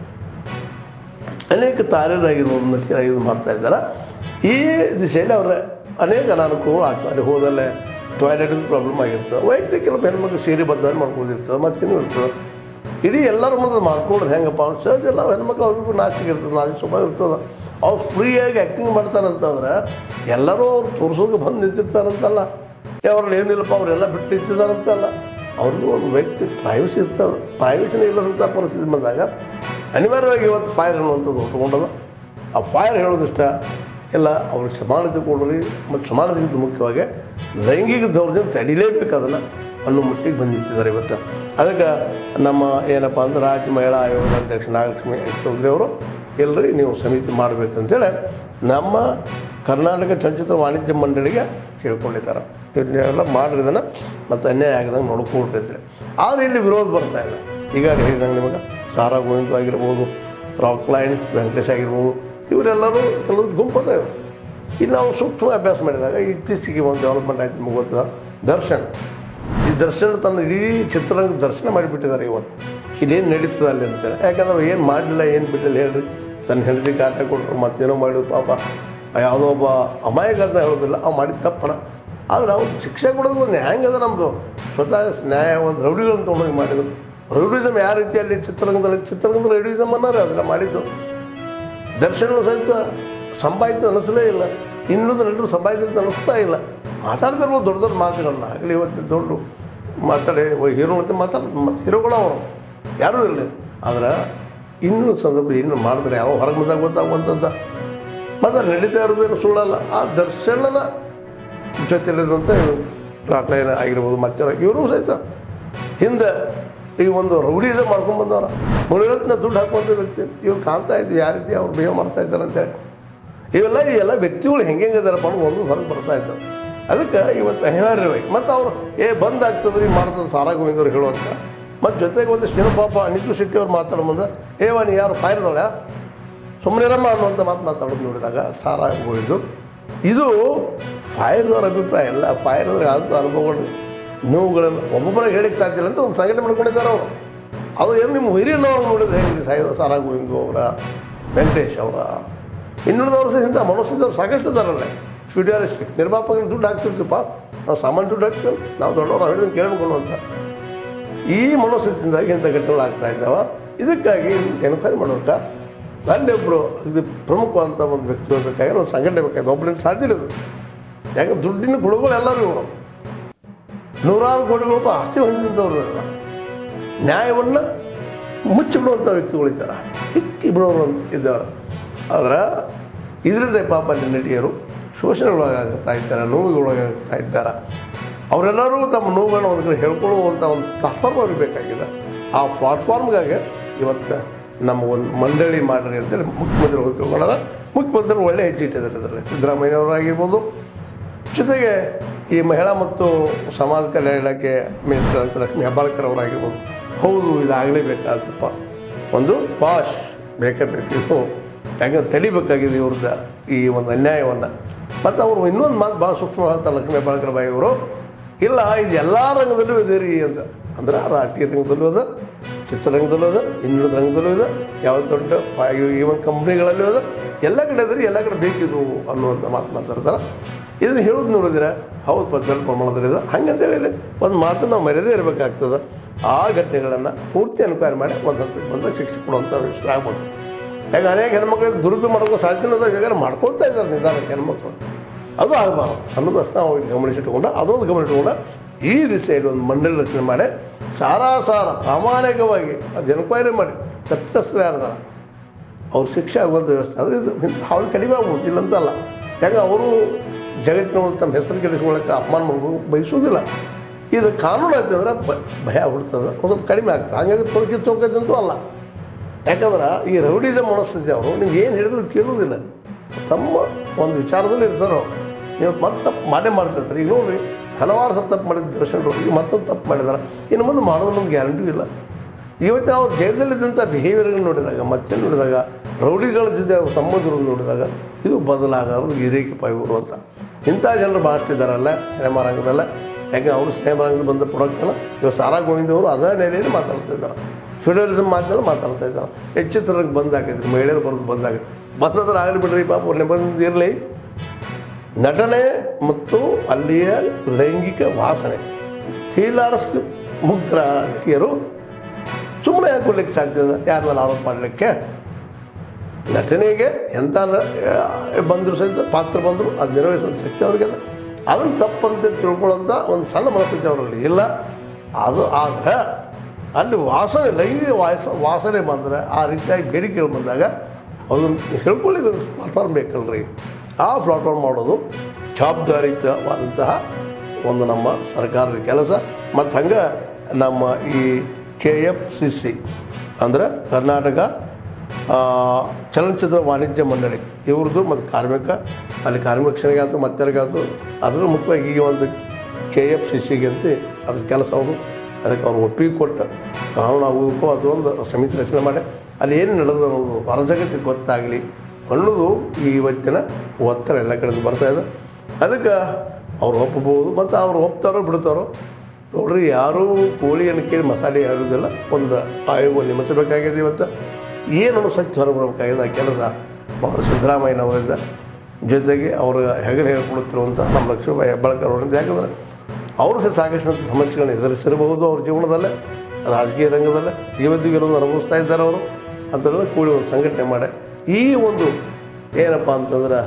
ಅನೇಕ ತಾರೆಯರಾಗಿರ್ಬೋದು ನಟಿಯರಾಗಿರ್ಬೋದು ಮಾಡ್ತಾ ಇದ್ದಾರೆ ಈ ದಿಶೆಯಲ್ಲಿ ಅವರ ಅನೇಕ ಅನಾನುಕೂಲಗಳು ಆಗ್ತವೆ ಅಲ್ಲಿ ಹೋದಲ್ಲೇ ಟಾಯ್ಲೆಟ್ ಪ್ರಾಬ್ಲಮ್ ಆಗಿರ್ತದೆ ವೈಯಕ್ತಿಕ ಕೆಲವು ಹೆಣ್ಮಕ್ಳು ಸೀರೆ ಬದ್ಧವಾಗಿ ಮಾಡ್ಬೋದಿರ್ತದೆ ಮತ್ತಿನ್ನೂ ಇರ್ತದೆ ಇಡೀ ಎಲ್ಲರ ಮುಂದೆ ಮಾಡ್ಕೊಳ್ಳೋದು ಹೆಂಗಪ್ಪ ಅವ್ರು ಸಹಜ ಎಲ್ಲ ಹೆಣ್ಮಕ್ಳು ಅವ್ರಿಗೂ ನಾಚಿಕೆ ಇರ್ತದೆ ನಾಚಿಕೆ ಸ್ವಭಾವ ಇರ್ತದೆ ಅವ್ರು ಫ್ರೀಯಾಗಿ ಆ್ಯಕ್ಟಿಂಗ್ ಮಾಡ್ತಾರಂತಂದ್ರೆ ಎಲ್ಲರೂ ಅವ್ರು ತೋರಿಸೋಕೆ ಬಂದು ನಿಂತಿರ್ತಾರಂತಲ್ಲ ಏ ಅವ್ರಲ್ಲಿ ಏನಿಲ್ಲಪ್ಪ ಅವರೆಲ್ಲ ಬಿಟ್ಟು ನಿಂತಿದ್ದಾರಂತಲ್ಲ ಅವ್ರಿಗೂ ಒಂದು ವೈಯಕ್ತಿಕ ಪ್ರೈವಸಿ ಇರ್ತದೆ ಪ್ರೈವಸಿನೇ ಇಲ್ಲದಂಥ ಪರಿಸ್ಥಿತಿ ಬಂದಾಗ ಅನಿವಾರ್ಯವಾಗಿ ಇವತ್ತು ಫೈರ್ ಅನ್ನುವಂಥದ್ದು ಹೊತ್ಕೊಂಡದ ಆ ಫೈರ್ ಹೇಳೋದಿಷ್ಟ ಎಲ್ಲ ಅವ್ರಿಗೆ ಸಮಾನತೆ ಕೊಡ್ರಿ ಮತ್ತು ಸಮಾನತೆಗಿಂತ ಮುಖ್ಯವಾಗಿ ಲೈಂಗಿಕ ದೌರ್ಜನ್ಯ ತಡಿಲೇಬೇಕು ಅದನ್ನು ಅನ್ನೋ ಮಟ್ಟಿಗೆ ಬಂದು ನಿಂತಿದ್ದಾರೆ ಇವತ್ತು ಅದಕ್ಕೆ ನಮ್ಮ ಏನಪ್ಪ ಅಂದ್ರೆ ರಾಜ್ಯ ಮಹಿಳಾ ಆಯೋಗದ ಅಧ್ಯಕ್ಷ ನಾಗಲಕ್ಷ್ಮಿ ಚೌಧರಿ ಅವರು ಎಲ್ಲರಿ ನೀವು ಸಮಿತಿ ಮಾಡಬೇಕಂತೇಳಿ ನಮ್ಮ ಕರ್ನಾಟಕ ಚಲನಚಿತ್ರ ವಾಣಿಜ್ಯ ಮಂಡಳಿಗೆ ಕೇಳ್ಕೊಂಡಿದ್ದಾರೆ ಇದನ್ನೆಲ್ಲ ಮಾಡ್ರಿ ಇದನ್ನು ಮತ್ತು ಅನ್ಯಾಯ ಆಗದಂಗೆ ನೋಡ್ಕೊಳ್ರಿ ಅಂತೇಳಿ ಆದರೆ ಇಲ್ಲಿ ವಿರೋಧ ಬರ್ತಾ ಇದೆ ಈಗಾಗಲೇ ಹೇಳಿದಂಗೆ ನಿಮಗೆ ಸಾರಾ ಗೋವಿಂದ ಆಗಿರ್ಬೋದು ರಾಕ್ ಲೈನ್ ವೆಂಕಟೇಶ್ ಆಗಿರ್ಬೋದು ಇವರೆಲ್ಲರೂ ಕೆಲವು ಗುಂಪದ ಇವರು ಇಲ್ಲಿ ನಾವು ಸೂಕ್ಷ್ಮ ಅಭ್ಯಾಸ ಮಾಡಿದಾಗ ಇತ್ತೀಚೆಗೆ ಒಂದು ಡೆವಲಪ್ಮೆಂಟ್ ಆಯ್ತು ನಿಮಗೆ ಗೊತ್ತದ ದರ್ಶನ್ ಈ ದರ್ಶನ ತನ್ನ ಇಡೀ ಚಿತ್ರರಂಗ ದರ್ಶನ ಮಾಡಿಬಿಟ್ಟಿದ್ದಾರೆ ಇವತ್ತು ಇದೇನು ನಡೀತದೆ ಅಲ್ಲಿ ಅಂತೇಳಿ ಯಾಕಂದ್ರೆ ಏನು ಮಾಡಲಿಲ್ಲ ಏನು ಬಿಡಲಿಲ್ಲ ಹೇಳ್ರಿ ತನ್ನ ಹೆಂಡತಿ ಕಾಟ ಕೊಟ್ಟರು ಮತ್ತೇನೋ ಮಾಡಿದ್ರು ಪಾಪ ಯಾವುದೋ ಒಬ್ಬ ಅಮಾಯಕ ಅಂತ ಹೇಳೋದಿಲ್ಲ ಅವ್ ಮಾಡಿದ ತಪ್ಪಣ ಆದ್ರೆ ಅವ್ನು ಶಿಕ್ಷೆ ಕೊಡೋದು ಒಂದು ಹೆಂಗದ ನಮ್ಮದು ಸ್ವತಃ ನ್ಯಾಯ ಒಂದು ರೌಡಿಗಳನ್ನ ತೊಗೊಂಡೋಗಿ ಮಾಡಿದ್ರು ರೌಡಿಸಮ್ ಯಾವ ರೀತಿಯಲ್ಲಿ ಚಿತ್ರರಂಗದಲ್ಲಿ ಚಿತ್ರರಂಗದ ರೌಡಿಸಮ್ ಅನ್ನೋರು ಅದನ್ನ ಮಾಡಿದ್ದು ದರ್ಶನ ಸಹಿತ ಸಂಪಾದಿತ ಅನಿಸಲೇ ಇಲ್ಲ ಇನ್ನೊಂದು ನಟರು ಸಂಪಾದಿತ ಅನಿಸ್ತಾ ಇಲ್ಲ ಮಾತಾಡ್ತಿರ್ಬೋದು ದೊಡ್ಡ ದೊಡ್ಡ ಮಾತುಗಳನ್ನ ಆಗಲಿ ಇವತ್ತು ದೊಡ್ಡ ಮಾತಾಡಿ ಹೀರೋ ಅಂತ ಮಾತಾಡ್ತಾರೆ ಮತ್ತು ಹೀರೋಗಳು ಅವರು ಯಾರೂ ಇರಲಿ ಆದ್ರೆ ಇನ್ನೂ ಸಂದರ್ಭ ಇನ್ನು ಮಾಡಿದ್ರೆ ಯಾವ ಹೊರಗೆ ಬಂದಾಗ ಗೊತ್ತಾಗುವಂಥದ್ದು ಮತ್ತು ಅಲ್ಲಿ ನಡೀತಾ ಇರೋದೇನು ಸುಳ್ಳಲ್ಲ ಆ ದರ್ಶನದ ಜೊತೆಲಿರುವಂಥ ರಾಕ್ಲೈನ್ ಆಗಿರ್ಬೋದು ಮತ್ತೆ ಇವರು ಸಹಿತ ಹಿಂದೆ ಈ ಒಂದು ರೌಡಿದ ಮಾಡ್ಕೊಂಡು ಬಂದವರ ಮುನಿರತ್ನ ದುಡ್ಡು ಹಾಕುವಂಥ ವ್ಯಕ್ತಿ ಇವ್ರು ಕಾಣ್ತಾ ಇದ್ವಿ ಯಾವ ರೀತಿ ಅವ್ರು ಬಿಹೇವ್ ಮಾಡ್ತಾ ಇದ್ದಾರೆ ಅಂತೇಳಿ ಇವೆಲ್ಲ ಈ ಎಲ್ಲ ವ್ಯಕ್ತಿಗಳು ಹೆಂಗೆ ಹೆಂಗಿದಾರಪ್ಪ ಅನ್ನೋ ಒಂದು ಹೊರಗೆ ಬರ್ತಾ ಇದ್ದಾವೆ ಅದಕ್ಕೆ ಇವತ್ತು ಅನಿವಾರ್ಯವಾಗಿ ಮತ್ತು ಅವರು ಏ ಬಂದ್ ಆಗ್ತದ್ರಿ ಮಾಡ್ತದೆ ಸಾರಾ ಗೋವಿಂದವ್ರು ಹೇಳುವಂಥ ಮತ್ತು ಜೊತೆಗೆ ಒಂದಿಷ್ಟು ಜನ ಪಾಪ ನಿತು ಶೆಟ್ಟಿ ಅವ್ರು ಮಾತಾಡೋ ಮುಂದೆ ಏವ ನೀ ಯಾರು ಫೈರ್ದೊಳ ಸುಮ್ಮನಿರಮ್ಮ ಅನ್ನುವಂಥ ಮಾತು ಮಾತಾಡೋದು ನೋಡಿದಾಗ ಸಾರಾ ಗೋವಿಂದು ಇದು ಫೈರ್ದವ್ರ ಅಭಿಪ್ರಾಯ ಅಲ್ಲ ಫೈರ್ದವ್ರಿಗೆ ಆದಂಥ ಅನುಭವಗಳು ನೋವುಗಳನ್ನು ಒಬ್ಬೊಬ್ಬರಿಗೆ ಹೇಳಿಕ್ಕೆ ಸಾಧ್ಯ ಇಲ್ಲ ಅಂತ ಒಂದು ಸಂಘಟನೆ ಮಾಡ್ಕೊಂಡಿದ್ದಾರೆ ಅವರು ಅದು ಏನು ನಿಮ್ಮ ಹಿರಿಯನವ್ರು ನೋಡಿದ್ರೆ ಹೇಗೆ ಸಾಯಿ ಸಾರಾ ಗೋವಿಂದು ಅವರ ವೆಂಕಟೇಶ್ ಅವರ ಇನ್ನುಳಿದವರು ಸಹ ಇಂಥ ಮನಸ್ಥಿತಿಯವ್ರು ಸಾಕಷ್ಟು ಇದ್ದಾರಲ್ಲ ಫ್ಯೂಡಿಯಾಲಿಸ್ಟಿಕ್ ನಿರ್ಮಾಪಕನ ದುಡ್ಡು ಹಾಕ್ತಿರ್ತೀಪ್ಪ ನಾವು ಸಾಮಾನ್ಯ ದುಡ್ಡು ಹಾಕ್ತೀವಿ ನಾವು ದೊಡ್ಡವರು ಹೇಳಿದ್ರೆ ಕೇಳಬೇಕು ಅಂತ ಈ ಮನೋಸ್ಥಿತಿಯಿಂದಾಗಿ ಇಂಥ ಘಟನೆಗಳು ಆಗ್ತಾ ಇದ್ದಾವೆ ಇದಕ್ಕಾಗಿ ಎನ್ಕ್ವೈರಿ ಮಾಡೋದಕ್ಕೆ ಅಲ್ಲಿ ಒಬ್ಬರು ಇದು ಪ್ರಮುಖವಾದಂಥ ಒಂದು ವ್ಯಕ್ತಿ ಬೇಕಾಗಿರೋ ಒಂದು ಸಂಘಟನೆ ಬೇಕಾಗಿದೆ ಒಬ್ಬರಿಂದ ಸಾಧ್ಯ ಇಲ್ಲ ಇದು ಯಾಕಂದ್ರೆ ದುಡ್ಡಿನ ಗುಳುಗಳು ಎಲ್ಲರೂ ಇವರು ನೂರಾರು ಕೋಟಿಗಳು ಆಸ್ತಿ ಹೊಂದಿದ್ದವರು ಎಲ್ಲ ನ್ಯಾಯವನ್ನು ಮುಚ್ಚಿಬಿಡುವಂಥ ವ್ಯಕ್ತಿಗಳಿದ್ದಾರೆ ಹಿಕ್ಕಿ ಬಿಡೋರು ಅಂತ ಇದ್ದಾರೆ ಆದ್ರೆ ಇದರಿಂದ ಪಾಪ ಅಲ್ಲಿ ನಟಿಯರು ಶೋಷಣೆಗೊಳಗಾಗ್ತಾ ಇದ್ದಾರೆ ನೋವುಗೊಳಗಾಗ್ತಾ ಇದ್ದಾರೆ ಅವರೆಲ್ಲರೂ ತಮ್ಮ ನೋವುಗಳನ್ನ ಒಂದು ಕಡೆ ಹೇಳ್ಕೊಳ್ಳುವಂಥ ಒಂದು ಪ್ಲಾಟ್ಫಾರ್ಮ್ ಅವ್ರಿಗೆ ಬೇಕಾಗಿದೆ ಆ ಪ್ಲಾಟ್ಫಾರ್ಮ್ಗಾಗಿ ಇವತ್ತು ನಮ್ಮ ಒಂದು ಮಂಡಳಿ ಮಾಡಿರಿ ಅಂತೇಳಿ ಮುಖ್ಯಮಂತ್ರಿ ಹೋಗ್ಕೊಂಡಾರ ಮುಖ್ಯಮಂತ್ರಿ ಒಳ್ಳೆ ಹೆಜ್ಜೆ ಇಟ್ಟಿದ್ದಾರೆ ಇದರಲ್ಲಿ ಸಿದ್ದರಾಮಯ್ಯನವರಾಗಿರ್ಬೋದು ಜೊತೆಗೆ ಈ ಮಹಿಳಾ ಮತ್ತು ಸಮಾಜ ಕಲ್ಯಾಣ ಇಲಾಖೆ ಮಿನಿಸ್ಟರ್ ಅಂತ ಲಕ್ಷ್ಮೀ ಹೆಬ್ಬಾಳ್ಕರ್ ಅವರಾಗಿರ್ಬೋದು ಹೌದು ಇದಾಗಲೇಬೇಕಾಗತ್ತಪ್ಪ ಒಂದು ಪಾಶ್ ಬೇಕೇ ಬೇಕು ಇದು ಯಾಕಂದ್ರೆ ತಡಿಬೇಕಾಗಿದೆ ಇವ್ರದ್ದು ಈ ಒಂದು ಅನ್ಯಾಯವನ್ನು ಮತ್ತು ಅವರು ಇನ್ನೊಂದು ಮಾತು ಭಾಳ ಸೂಕ್ಷ್ಮ ಹೇಳ್ತಾರೆ ಲಕ್ಷ್ಮೀ ಹೆಬ್ಬಾಳ್ಕರ್ ಬಾಯಿ ಅವರು ಇಲ್ಲ ಇದು ಎಲ್ಲ ರಂಗದಲ್ಲೂ ಇದೆ ರೀ ಅಂತ ಅಂದ್ರೆ ರಾಜಕೀಯ ರಂಗದಲ್ಲೂ ಅದ ಚಿತ್ರರಂಗದಲ್ಲೂ ಅದ ಇನ್ನುಳಿದ ರಂಗದಲ್ಲೂ ಇದೆ ಯಾವ ದೊಡ್ಡ ಈವನ್ ಕಂಪ್ನಿಗಳಲ್ಲೂ ಅದ ಎಲ್ಲ ಕಡೆ ಅದ್ರಿ ಎಲ್ಲ ಕಡೆ ಬೇಕಿದು ಅನ್ನುವಂಥ ಮಾತು ಮಾತಾಡ್ತಾರೆ ಇದನ್ನು ಹೇಳೋದು ನೋಡಿದ್ರೆ ಹೌದು ಪದ್ಧತಿ ಪ್ರಮಾಣದಲ್ಲಿದೆ ಹಂಗಂತ ಹೇಳಿದ್ರೆ ಒಂದು ಮಾತು ನಾವು ಮರ್ಯಾದೆ ಇರಬೇಕಾಗ್ತದೆ ಆ ಘಟನೆಗಳನ್ನು ಪೂರ್ತಿ ಅನುಕಾರ ಮಾಡಿ ಒಂದು ಹಂತಕ್ಕೆ ಬಂದಾಗ ಶಿಕ್ಷೆ ಕೊಡುವಂಥ ವ್ಯವಸ್ಥೆ ಆಗ್ಬೋದು ಯಾಕೆ ಅನೇಕ ಹೆಣ್ಮಕ್ಳಿಗೆ ದುರುಪಯೋಗ ಮಾಡ್ಕೋ ಸಾಧ್ಯತೆ ಬೇಕಾದ್ರೆ ಮಾಡ್ಕೊಳ್ತಾ ಇದ್ದಾರೆ ನಿಧಾನಕ್ಕೆ ಹೆಣ್ಮಕ್ಳು ಅದು ಆಗಬಾರ್ದು ಅನ್ನೋದಷ್ಟು ನಾವು ಇಲ್ಲಿ ಗಮನಿಸಿಟ್ಟುಕೊಂಡು ಅದೊಂದು ಗಮನಿಸಿಟ್ಕೊಂಡು ಈ ದಿಸೆಯಲ್ಲಿ ಒಂದು ಮಂಡಳಿ ರಚನೆ ಮಾಡಿ ಸಾರಾಸಾರ ಪ್ರಾಮಾಣಿಕವಾಗಿ ಅದು ಎನ್ಕ್ವೈರಿ ಮಾಡಿ ತಪ್ಪಿತಸ್ಥರು ಯಾರಿದಾರ ಅವ್ರ ಶಿಕ್ಷೆ ಆಗುವಂಥ ವ್ಯವಸ್ಥೆ ಆದರೆ ಇದು ಅವ್ರು ಕಡಿಮೆ ಆಗ್ಬೋದು ಇಲ್ಲಂತಲ್ಲ ಯಾಕೆ ಅವರು ಜಗತ್ತಿನ ಒಂದು ತಮ್ಮ ಹೆಸರು ಕೆಡಿಸ್ಕೊಳ್ಳೋಕ್ಕೆ ಅಪಮಾನ ಮಾಡ್ಬೇಕು ಬಯಸೋದಿಲ್ಲ ಇದು ಕಾನೂನು ಆಯ್ತು ಅಂದ್ರೆ ಬ- ಭಯ ಹುಡ್ತದೆ ಒಂದು ಸ್ವಲ್ಪ ಕಡಿಮೆ ಆಗ್ತದೆ ಹಾಗಾಗಿ ಪೊಲೀಸ್ ಚೌಕತ್ತಂತೂ ಅಲ್ಲ ಯಾಕಂದ್ರೆ ಈ ರೌಡಿಸಂ ಮನಸ್ಥಿತಿ ಅವರು ನೀವು ಏನು ಹೇಳಿದ್ರು ಕೇಳುವುದಿಲ್ಲ ತಮ್ಮ ಒಂದು ವಿಚಾರದಲ್ಲಿ ಇರ್ತಾರೋ ನೀವು ಮತ್ತೆ ತಪ್ಪು ಮಾಡೇ ಮಾಡ್ತಿರ್ತಾರೆ ಈಗ ನೋಡ್ರಿ ಹಲವಾರು ಸಲ ತಪ್ಪು ಮಾಡಿದ ದರ್ಶನರು ಈಗ ಮತ್ತೊಂದು ತಪ್ಪು ಮಾಡಿದಾರೆ ಇನ್ನು ಮುಂದೆ ಮಾಡೋದ್ರ ಒಂದು ಗ್ಯಾರಂಟಿ ಇಲ್ಲ ಇವತ್ತು ನಾವು ಜೈಲಲ್ಲಿದ್ದಂಥ ಬಿಹೇವಿಯರ್ಗಳು ನೋಡಿದಾಗ ಮತ್ತೆ ನೋಡಿದಾಗ ರೌಡಿಗಳ ಜೊತೆ ಅವ್ರ ಸಂಬಂಧಗಳನ್ನು ನೋಡಿದಾಗ ಇದು ಬದಲಾಗದು ಗಿರೇಕಿ ಇವರು ಅಂತ ಇಂಥ ಜನರು ಭಾಳಷ್ಟು ಇದ್ದಾರಲ್ಲ ಸಿನಿಮಾ ರಂಗದಲ್ಲ ಯಾಕೆ ಅವರು ಸಿನಿಮಾ ರಂಗದಲ್ಲಿ ಬಂದ ಪ್ರಾಡಕ್ಟನ್ನು ಇವಾಗ ಸಾರಾ ಗೋವಿಂದ ಅವರು ಅದೇ ನೆಲೆಯಲ್ಲಿ ಮಾತಾಡ್ತಾ ಇದ್ದಾರೆ ಫೆಡರಲಿಸಮ್ ಮಾತಿನಲ್ಲಿ ಮಾತಾಡ್ತಾ ಇದ್ದಾರೆ ಎಚ್ಚೆತ್ತರಂಗೆ ಬಂದಾಗಿದ್ರು ಮಹಿಳೆಯರು ಬರೋದು ಬಂದಾಗಿತ್ತು ಬಂದದ್ರೆ ಆಗಲಿ ಬಿಡ್ರಿ ಪಾಪ ಅವ್ರನ್ನೇ ಬಂದಿರಲಿ ನಟನೆ ಮತ್ತು ಅಲ್ಲಿಯ ಲೈಂಗಿಕ ವಾಸನೆ ತೀಲಾರಷ್ಟು ಮುಗ್ಧರ ನಟಿಯರು ಸುಮ್ಮನೆ ಯಾಕೆ ಕೊಡ್ಲಿಕ್ಕೆ ಸಾಧ್ಯ ಇದೆ ಯಾರ ಮೇಲೆ ಆರೋಪ ಮಾಡಲಿಕ್ಕೆ ನಟನೆಗೆ ಎಂಥ ಬಂದರೂ ಸಹಿತ ಪಾತ್ರ ಬಂದರು ಅದು ನಿರ್ವಹಿಸುವಂಥ ಶಕ್ತಿ ಅವ್ರಿಗೆ ಅದ ಅದನ್ನು ತಪ್ಪಂತ ತಿಳ್ಕೊಳ್ಳೋಂಥ ಒಂದು ಸಣ್ಣ ಮನಸ್ಥಿತಿ ಅವರಲ್ಲಿ ಇಲ್ಲ ಅದು ಆದ್ರೆ ಅಲ್ಲಿ ವಾಸನೆ ಲೈಂಗಿಕ ವಾಸ ವಾಸನೆ ಬಂದರೆ ಆ ರೀತಿಯಾಗಿ ಬೇಡಿಕೆಗಳು ಬಂದಾಗ ಅದನ್ನು ಹೇಳ್ಕೊಳ್ಳಿಕ್ಕೆ ಒಂದು ಪ್ಲಾಟ್ಫಾರ್ಮ್ ಬೇಕಲ್ರಿ ಆ ಪ್ಲಾಟ್ಫಾರ್ಮ್ ಮಾಡೋದು ಜವಾಬ್ದಾರಿಯುತವಾದಂತಹ ಒಂದು ನಮ್ಮ ಸರ್ಕಾರದ ಕೆಲಸ ಮತ್ತು ಹಂಗೆ ನಮ್ಮ ಈ ಕೆ ಎಫ್ ಸಿ ಸಿ ಅಂದರೆ ಕರ್ನಾಟಕ ಆ, ಚಲನಚಿತ್ರ ವಾಣಿಜ್ಯ ಮಂಡಳಿ ಇವ್ರದ್ದು ಮತ್ತು ಕಾರ್ಮಿಕ ಅಲ್ಲಿ ಕಾರ್ಮಿಕ ರಕ್ಷಣೆಗಾಯ್ತು ಮತ್ತರಿಗಾಯ್ತು ಅದ್ರ ಮುಖ್ಯವಾಗಿ ಈ ಒಂದು ಕೆ ಎಫ್ ಸಿ ಸಿಗೆ ಅಂತ ಅದ್ರ ಕೆಲಸ ಅವರು ಅದಕ್ಕೆ ಅವ್ರು ಒಪ್ಪಿಗೆ ಕೊಟ್ಟು ಕಾನೂನು ಆಗೋದಕ್ಕೂ ಅಥವಾ ಒಂದು ಸಮಿತಿ ರಚನೆ ಮಾಡಿ ಅಲ್ಲಿ ಏನು ನಡೆದು ಅನ್ನೋದು ಹೊರಜಗತ್ತಿಗೆ ಗೊತ್ತಾಗಲಿ ಅನ್ನೋದು ಈ ಇವತ್ತಿನ ಒತ್ತಡ ಎಲ್ಲ ಕಡೆದು ಬರ್ತಾ ಇದೆ ಅದಕ್ಕೆ ಅವ್ರು ಒಪ್ಪಬಹುದು ಮತ್ತು ಅವ್ರು ಒಪ್ತಾರೋ ಬಿಡ್ತಾರೋ ನೋಡ್ರಿ ಯಾರೂ ಕೋಳಿಯನ್ನು ಕೇಳಿ ಮಸಾಲೆ ಯಾರುವುದಿಲ್ಲ ಒಂದು ಆಯೋಗ ನೇಮಿಸಬೇಕಾಗಿದೆ ಇವತ್ತು ಏನನ್ನು ಸತ್ಯ ಹೊರಬರಬೇಕಾಗಿದೆ ಆ ಕೆಲಸ ಅವರು ಸಿದ್ದರಾಮಯ್ಯನವರಿಂದ ಜೊತೆಗೆ ಅವರು ಹೆಗರು ಹೇಳ್ಕೊಳುತ್ತಿರುವಂಥ ನಮ್ಮ ಲಕ್ಷ್ಮೀಬಾಯಿ ಹೆಬ್ಬಾಳ್ಕರ್ ಅವರಿಂದ ಯಾಕಂದ್ರೆ ಅವರು ಸಹ ಸಾಕಷ್ಟು ಸಮಸ್ಯೆಗಳನ್ನ ಎದುರಿಸಿರಬಹುದು ಅವ್ರ ಜೀವನದಲ್ಲೇ ರಾಜಕೀಯ ರಂಗದಲ್ಲೇ ಇವತ್ತಿಗೆ ಇರೋದು ಅನುಭವಿಸ್ತಾ ಇದ್ದಾರೆ ಅವರು ಅಂತಂದ್ರೆ ಕೂಡಿ ಒಂದು ಸಂಘಟನೆ ಮಾಡಿ ಈ ಒಂದು ಏನಪ್ಪ ಅಂತಂದ್ರೆ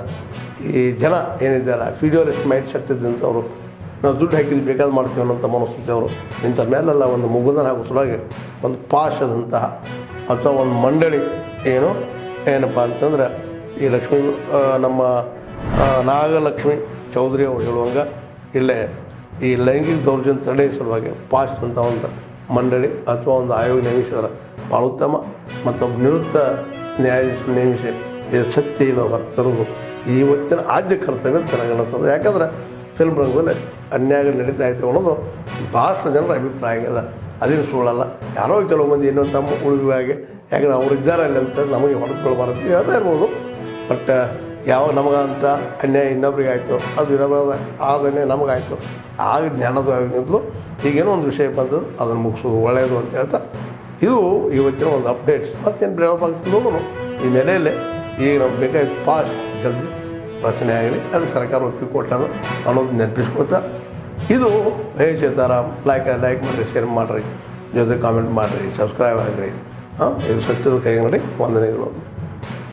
ಈ ಜನ ಏನಿದ್ದಾರೆ ಫಿಡಿಯೋಲಿಸ್ಟ್ ಮೈಂಡ್ ಸೆಟ್ ಇದ್ದಂಥವ್ರು ನಾವು ದುಡ್ಡು ಹಾಕಿದ್ದು ಬೇಕಾದ ಮಾಡ್ತೀವಿ ಅನ್ನೋಂಥ ಮನಸ್ಥಿತಿ ಅವರು ಇಂಥ ಮೇಲೆಲ್ಲ ಒಂದು ಮುಗುದನ ಹಾಗೂ ಸಲುವಾಗಿ ಒಂದು ಪಾಶದಂತಹ ಅಥವಾ ಒಂದು ಮಂಡಳಿ ಏನು ಏನಪ್ಪ ಅಂತಂದ್ರೆ ಈ ಲಕ್ಷ್ಮೀ ಆ, ನಮ್ಮ ಆ, ನಾಗಲಕ್ಷ್ಮಿ ಚೌಧರಿ ಅವರು ಹೇಳುವಂಗೆ ಇಲ್ಲೇ ಈ ಲೈಂಗಿಕ ದೌರ್ಜನ್ಯ ತಡೆ ಸಲುವಾಗಿ ಪಾಶ್ ಅಂತ ಒಂದು ಮಂಡಳಿ ಅಥವಾ ಒಂದು ಆಯೋಗ ನೇಮಿಸಿದ್ರೆ ಭಾಳ ಉತ್ತಮ ಮತ್ತೊಬ್ಬ ನಿವೃತ್ತ ನ್ಯಾಯಾಧೀಶ ನೇಮಿಸಿ ಇದು ಸತ್ಯ ಇಲ್ಲ ಹೊರ ತರುವುದು ಇವತ್ತಿನ ಆದ್ಯ ಕರ್ತವ್ಯ ಅಂತ ನನಗೆ ಅನಿಸ್ತದೆ ಯಾಕಂದ್ರೆ ಫಿಲ್ಮ್ ರಂಗದಲ್ಲಿ ಅನ್ಯಾಯ ನಡೀತಾ ಇತ್ತು ಅನ್ನೋದು ಭಾಳಷ್ಟು ಜನರ ಅಭಿಪ್ರಾಯ ಆಗಿದೆ ಅದೇನು ಸುಳ್ಳಲ್ಲ ಯಾರೋ ಕೆಲವು ಮಂದಿ ಏನೋ ತಮ್ಮ ಉಳಿವಿಗೆ ಯಾಕಂದ್ರೆ ಅವ್ರು ಇದ್ದಾರೆ ಅಲ್ಲಿ ಅಂತ ನಮಗೆ ಹೊಡೆದುಕೊಳ್ಬಾರದು ಹೇಳ್ತಾ ಇರ್ಬೋದು ಬಟ್ ಯಾವ ನಮಗಂತ ಅನ್ಯಾಯ ಇನ್ನೊಬ್ರಿಗೆ ಆಯಿತು ಅದು ಇನ್ನೊಬ್ಬರ ಆದನ್ನೇ ನಮಗಾಯಿತು ಆಗ ಜ್ಞಾನೋದಯವಾಗಿಂತಲೂ ಈಗೇನೋ ಒಂದು ವಿಷಯ ಬಂದದ್ದು ಅದನ್ನು ಮುಗಿಸೋದು ಒಳ್ಳೆಯದು ಅಂತ ಹೇಳ್ತಾ ಇದು ಇವತ್ತಿನ ಒಂದು ಅಪ್ಡೇಟ್ಸ್ ಮತ್ತೇನು ಡೆವಲಪ್ ಆಗ್ತದೆ ನೋಡೋಣ ಈ ನೆಲೆಯಲ್ಲೇ ಈಗ ನಮ್ಗೆ ಬೇಕಾಗಿ ಪಾಸ್ ಜಲ್ದಿ ರಚನೆ ಆಗಲಿ ಅದಕ್ಕೆ ಸರ್ಕಾರ ಒಪ್ಪಿಗೆ ಕೊಟ್ಟದ ಅನ್ನೋದು ನೆನಪಿಸ್ಕೊಳ್ತಾ ಇದು ಹೇ ಸೀತಾರಾಮ್ ಲೈಕ್ ಲೈಕ್ ಮಾಡಿರಿ ಶೇರ್ ಮಾಡಿರಿ ಜೊತೆ ಕಾಮೆಂಟ್ ಮಾಡಿರಿ ಸಬ್ಸ್ಕ್ರೈಬ್ ಆಗಿರಿ ಹಾಂ ಇದು ಸತ್ಯದ ಕೈ ನೋಡಿ ವಂದನೆಗಳು